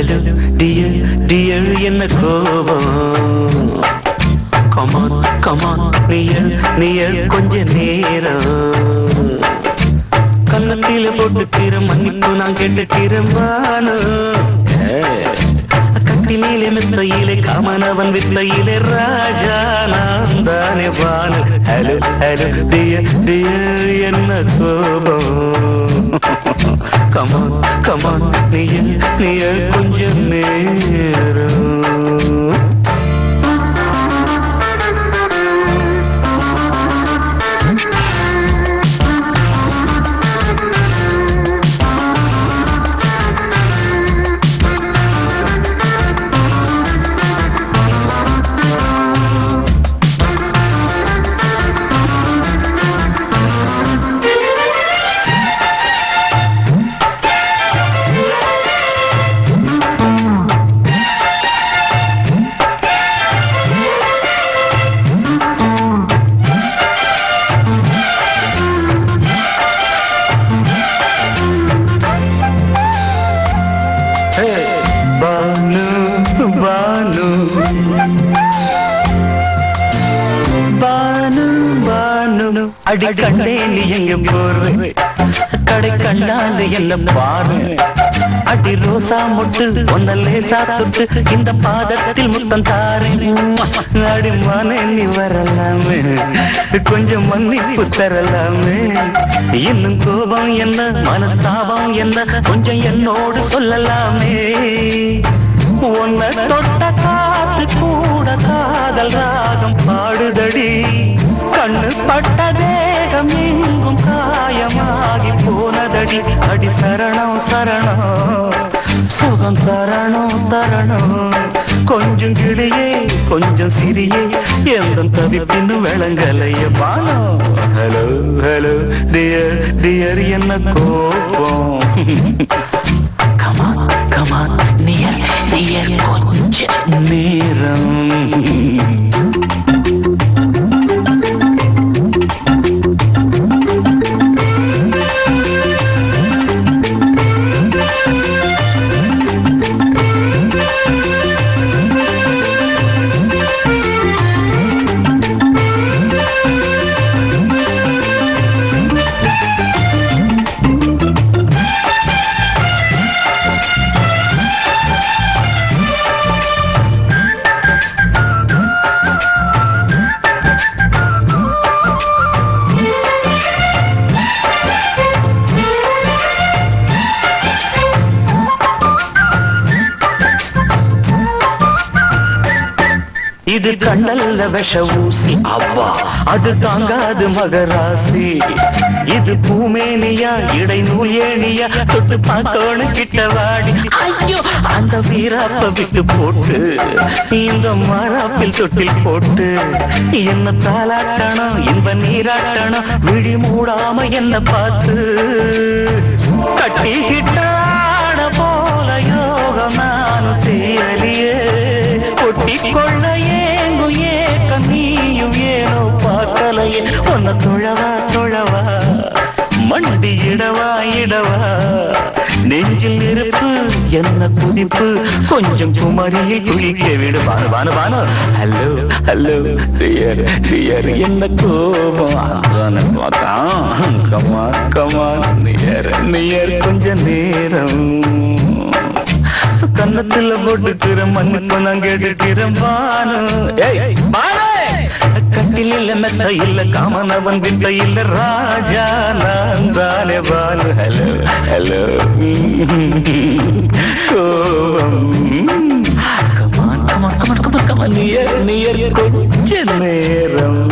Hello dear dear என்ன கோபம் come on come on near near கொஞ்ச நேரம் கன்னத்தில போட்டுக்கிற மன்னிப்பு நான் கேட்டுக்கிறேன் வானு கட்டிலே மெத்தையிலே காமனவன் வித்தையிலே ராஜா நான் தானே வானு ஹலோ ஹலோ டியர் டியர் என்ன கோபம் கமான் கமான் நீய நீய கொஞ்சம் நேரம் ஹே, பானு பானு பானு பானு அடி கண்டே நீ எங்க போற கடை கண்டாது என்ன பாரு அடி ரோசா முட்டு ஒன்ன லேசா தொட்டு இந்த பாதத்தில் முத்தம் தாரேன் அடி மனே நீ வரலாமே கொஞ்சம் மன்னிப்பு தரலாமே இன்னும் கோபம் என்ன மனஸ்தாபம் என்ன கொஞ்சம் என்னோடு சொல்லலாமே உன்னை தொட்ட காத்து கூட காதல் ராகம் பாடுதடி கண்ணு பட்ட தேகம் எங்கும் காயமாகி போனதடி அடி சரணம் சரணம் சுகம் தரணும் தரணும் கொஞ்சம் கிளியே கொஞ்சம் சிறியே எந்த தவிப்பின்னு விளங்கலைய பானோ ஹலோ ஹலோ டியர் டியர் என்ன கோபம் கமான் கமான் நியர் நியர் கொஞ்ச நேரம் இது கண்ணல்ல விஷ ஊசி அவ்வா அது தாங்காது மகராசி இது பூமேனியா இடை நூல் ஏணியா தொட்டு பார்க்கணும் கிட்ட வாடி ஐயோ அந்த வீராப்ப விட்டு போட்டு இந்த மராப்பில் தொட்டில் போட்டு என்ன தாளாட்டணும் இன்ப நீராட்டணும் விழி மூடாம என்ன பார்த்து கட்டிக்கிட்டாட போல யோகம் நானும் செய்யலையே கொட்டிக்கொள்ள ஏங்கும் ஏக்கம் நீயும் ஏனோ பார்க்கலையே உன்னை தொழவா தொழவா மண்டி இடவா இடவா நெஞ்சில் நெருப்பு என்ன குதிப்பு கொஞ்சம் குமரியில் குளிக்க விடு Bhanu Bhanu Bhanu hello hello dear dear என்ன கோபம் அதான பார்த்தான் கமான் கமான் நியர் நியர் கொஞ்ச நேரம் கன்னத்துல போட்டுக்கிற மண்ணுக்கு நான் கேட்டுக்கிறேன் பானு ஏய், பானு! கட்டில் இல்ல மெத்த இல்ல காமனவன் விட்ட இல்ல ராஜா நான் தானே பானு ஹலோ ஹலோ கோபம் come on come on come on come on come on near near கொஞ்ச நேரம்